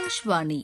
ஆகாஷ்வாணி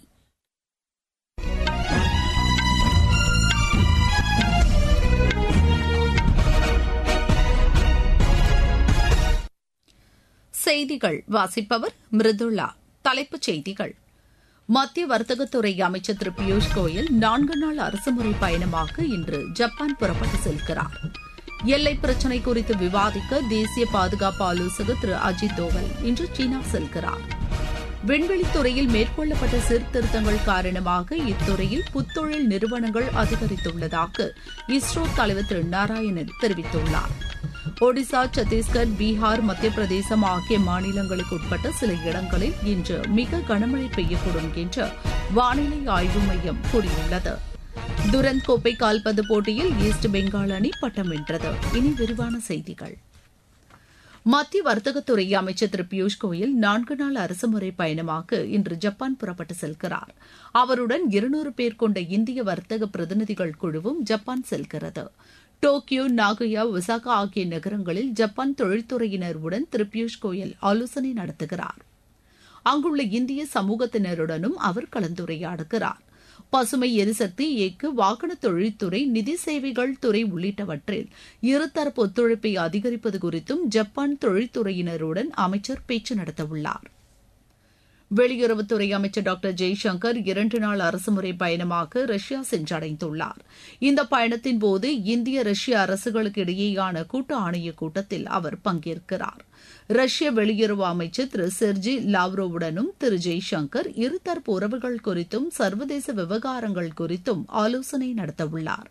செய்திகள் வாசிப்பவர் மிருதுளா தலைப்புச் செய்திகள் மத்திய வர்த்தகத்துறை அமைச்சர் திரு பியூஷ் கோயல் நான்கு நாள் அரசுமுறை பயணமாக இன்று ஜப்பான் புறப்பட்டு செல்கிறார் எல்லை பிரச்சினை குறித்து விவாதிக்க தேசிய பாதுகாப்பு ஆலோசகர் திரு அஜித் தோவல் இன்று சீனா செல்கிறார் விண்வெளித்துறையில் மேற்கொள்ளப்பட்ட சீர்திருத்தங்கள் காரணமாக இத்துறையில் புத்தொழில் நிறுவனங்கள் அதிகரித்துள்ளதாக இஸ்ரோ தலைவர் திரு நாராயணன் தெரிவித்துள்ளார் ஒடிசா சத்தீஸ்கர் பீகார் மத்திய பிரதேசம் ஆகிய மாநிலங்களுக்கு உட்பட்ட சில இடங்களில் இன்று மிக கனமழை பெய்யக்கூடும் என்று வானிலை ஆய்வு மையம் கூறியுள்ளது துரந்த் கோப்பை கால்பந்து போட்டியில் ஈஸ்ட் பெங்கால் அணி பட்டம் வென்றது இனி விரிவான செய்திகள் மத்திய வர்த்தகத்துறை அமைச்சர் திரு பியூஷ் கோயல் நான்கு நாள் அரசுமுறை பயணமாக இன்று ஜப்பான் புறப்பட்டு செல்கிறார் அவருடன் இருநூறு பேர் கொண்ட இந்திய வர்த்தக பிரதிநிதிகள் குழுவும் ஜப்பான் செல்கிறது டோக்கியோ நாகோயா ஒசாகா ஆகிய நகரங்களில் ஜப்பான் தொழில்துறையினருடன் திரு பியூஷ் கோயல் ஆலோசனை நடத்துகிறார் அங்குள்ள இந்திய சமூகத்தினருடனும் அவர் கலந்துரையாடுகிறார் பசுமை எரிசக்தி இயக்கு வாகன தொழில்துறை நிதி சேவைகள் துறை உள்ளிட்டவற்றில் இருதரப்பு ஒத்துழைப்பை அதிகரிப்பது குறித்தும் ஜப்பான் தொழில்துறையினருடன் அமைச்சர் பேச்சு நடத்தவுள்ளார் வெளியுறவுத்துறை அமைச்சர் டாக்டர் ஜெய்சங்கர் இரண்டு நாள் அரசுமுறை பயணமாக ரஷ்யா சென்றடைந்துள்ளார் இந்த பயணத்தின் போது இந்திய ரஷ்ய அரசுகளுக்கு இடையேயான கூட்டு ஆணைய கூட்டத்தில் அவர் பங்கேற்கிறார் ரஷ்ய வெளியுறவு அமைச்சர் திரு செர்ஜி லாவ்ரோவுடனும் திரு ஜெய்சங்கர் இருதரப்பு உறவுகள் குறித்தும் சர்வதேச விவகாரங்கள் குறித்தும் ஆலோசனை நடத்தவுள்ளார்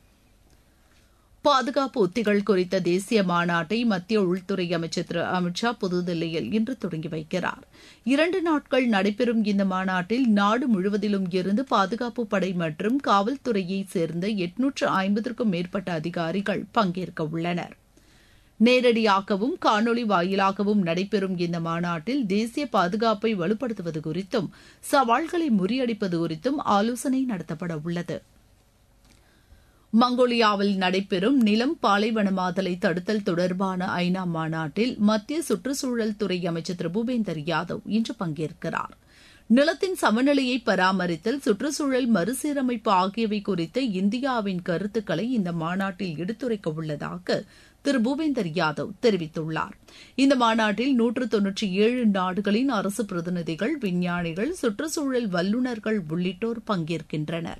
பாதுகாப்பு உத்திகள் குறித்த தேசிய மாநாட்டை மத்திய உள்துறை அமைச்சர் திரு அமித் ஷா புதுதில்லியில் இன்று தொடங்கி வைக்கிறார் இரண்டு நாட்கள் நடைபெறும் இந்த மாநாட்டில் நாடு முழுவதிலும் இருந்து பாதுகாப்பு படை மற்றும் காவல்துறையை சேர்ந்த எட்நூற்று ஐம்பதற்கும் மேற்பட்ட அதிகாரிகள் பங்கேற்க உள்ளனர் நேரடியாகவும் காணொலி வாயிலாகவும் நடைபெறும் இந்த மாநாட்டில் தேசிய பாதுகாப்பை வலுப்படுத்துவது குறித்தும் சவால்களை முறியடிப்பது குறித்தும் ஆலோசனை நடத்தப்பட உள்ளது மங்கோலியாவில் நடைபெறும் நிலம் பாலைவனமாதலை தடுத்தல் தொடர்பான ஐநா மாநாட்டில் மத்திய சுற்றுச்சூழல் துறை அமைச்சர் திரு பூபேந்தர் யாதவ் இன்று பங்கேற்கிறார் நிலத்தின் சமநிலையை பராமரித்தல் சுற்றுச்சூழல் மறுசீரமைப்பு ஆகியவை குறித்த இந்தியாவின் கருத்துக்களை இந்த மாநாட்டில் எடுத்துரைக்க உள்ளதாக திரு பூபேந்தர் யாதவ் தெரிவித்துள்ளார் இந்த மாநாட்டில் நூற்று தொன்னூற்றி ஏழு நாடுகளின் அரசு பிரதிநிதிகள் விஞ்ஞானிகள் சுற்றுச்சூழல் வல்லுநர்கள் உள்ளிட்டோர் பங்கேற்கின்றனர்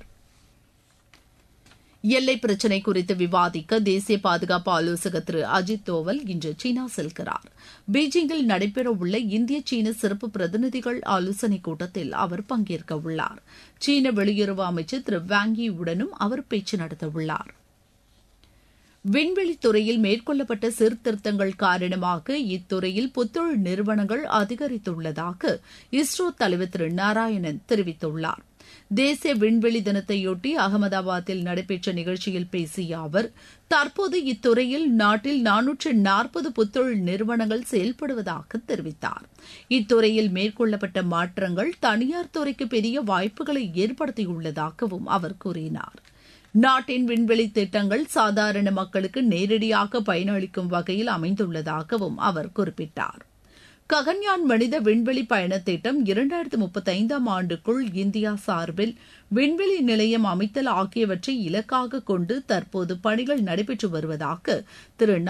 எல்லை பிரச்சினை குறித்து விவாதிக்க தேசிய பாதுகாப்பு ஆலோசகர் திரு அஜித் தோவல் இன்று சீனா செல்கிறார் பீஜிங்கில் நடைபெறவுள்ள இந்திய சீன சிறப்பு பிரதிநிதிகள் ஆலோசனைக் கூட்டத்தில் அவர் பங்கேற்க உள்ளார் சீன வெளியுறவு அமைச்சர் திரு வாங்கி உடனும் அவர் பேச்சு நடத்தவுள்ளார் விண்வெளித்துறையில் மேற்கொள்ளப்பட்ட சீர்திருத்தங்கள் காரணமாக இத்துறையில் புத்தொழில் நிறுவனங்கள் அதிகரித்துள்ளதாக இஸ்ரோ தலைவர் திரு நாராயணன் தெரிவித்துள்ளார் தேசிய விண்வெளி தினத்தையொட்டி அகமதாபாத்தில் நடைபெற்ற நிகழ்ச்சியில் பேசிய அவர் தற்போது இத்துறையில் நாட்டில் நானூற்று நாற்பது புத்தொழில் நிறுவனங்கள் செயல்படுவதாக தெரிவித்தார் இத்துறையில் மேற்கொள்ளப்பட்ட மாற்றங்கள் தனியார் துறைக்கு பெரிய வாய்ப்புகளை ஏற்படுத்தியுள்ளதாகவும் அவர் கூறினார் நாட்டின் விண்வெளி திட்டங்கள் சாதாரண மக்களுக்கு நேரடியாக பயனளிக்கும் வகையில் அமைந்துள்ளதாகவும் அவர் குறிப்பிட்டார் ககன்யான் மனித விண்வெளி பயண திட்டம் இரண்டாயிரத்து முப்பத்தி ஐந்தாம் ஆண்டுக்குள் இந்தியா சார்பில் விண்வெளி நிலையம் அமைத்தல் ஆகியவற்றை இலக்காக கொண்டு தற்போது பணிகள் நடைபெற்று வருவதாக திரு